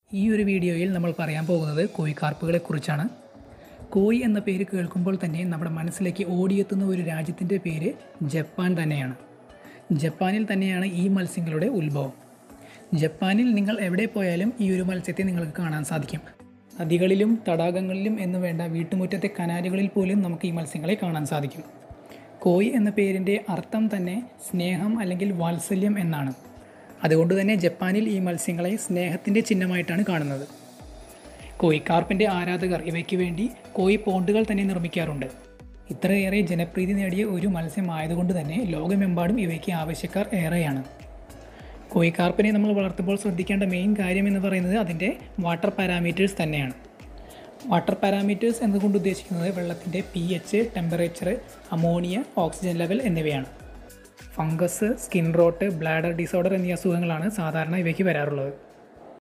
ഈ ഒരു വീഡിയോയിൽ നമ്മൾ പറയാൻ പോകുന്നത് കോഴിക്കാർപ്പുകളെ കുറിച്ചാണ് കോയി എന്ന പേര് കേൾക്കുമ്പോൾ തന്നെ നമ്മുടെ മനസ്സിലേക്ക് ഓടിയെത്തുന്ന ഒരു രാജ്യത്തിൻ്റെ പേര് ജപ്പാൻ തന്നെയാണ് ജപ്പാനിൽ തന്നെയാണ് ഈ മത്സ്യങ്ങളുടെ ഉത്ഭവം ജപ്പാനിൽ നിങ്ങൾ എവിടെ പോയാലും ഈ ഒരു മത്സ്യത്തെ നിങ്ങൾക്ക് കാണാൻ സാധിക്കും നദികളിലും തടാകങ്ങളിലും എന്ന് വേണ്ട വീട്ടുമുറ്റത്തെ കനാലുകളിൽ പോലും നമുക്ക് ഈ മത്സ്യങ്ങളെ കാണാൻ സാധിക്കും കോയി എന്ന പേരിൻ്റെ അർത്ഥം തന്നെ സ്നേഹം അല്ലെങ്കിൽ വാത്സല്യം എന്നാണ് അതുകൊണ്ട് തന്നെ ജപ്പാനിൽ ഈ മത്സ്യങ്ങളെ സ്നേഹത്തിൻ്റെ ചിഹ്നമായിട്ടാണ് കാണുന്നത് കോഴിക്കാർപ്പിൻ്റെ ആരാധകർ ഇവയ്ക്ക് വേണ്ടി കോഴി പോണ്ടുകൾ തന്നെ നിർമ്മിക്കാറുണ്ട് ഇത്രയേറെ ജനപ്രീതി നേടിയ ഒരു മത്സ്യമായതുകൊണ്ട് തന്നെ ലോകമെമ്പാടും ഇവയ്ക്ക് ആവശ്യക്കാർ ഏറെയാണ് കോഴിക്കാർപ്പിനെ നമ്മൾ വളർത്തുമ്പോൾ ശ്രദ്ധിക്കേണ്ട മെയിൻ കാര്യം എന്ന് പറയുന്നത് അതിൻ്റെ വാട്ടർ പാരാമീറ്റേഴ്സ് തന്നെയാണ് വാട്ടർ പാരാമീറ്റേഴ്സ് എന്നുകൊണ്ട് ഉദ്ദേശിക്കുന്നത് വെള്ളത്തിൻ്റെ P H temperature ammonia oxygen level എന്നിവയാണ് fungus skin rot bladder disorder എന്നീ അസുഖങ്ങളാണ് സാധാരണ ഇവയ്ക്ക് വരാറുള്ളത്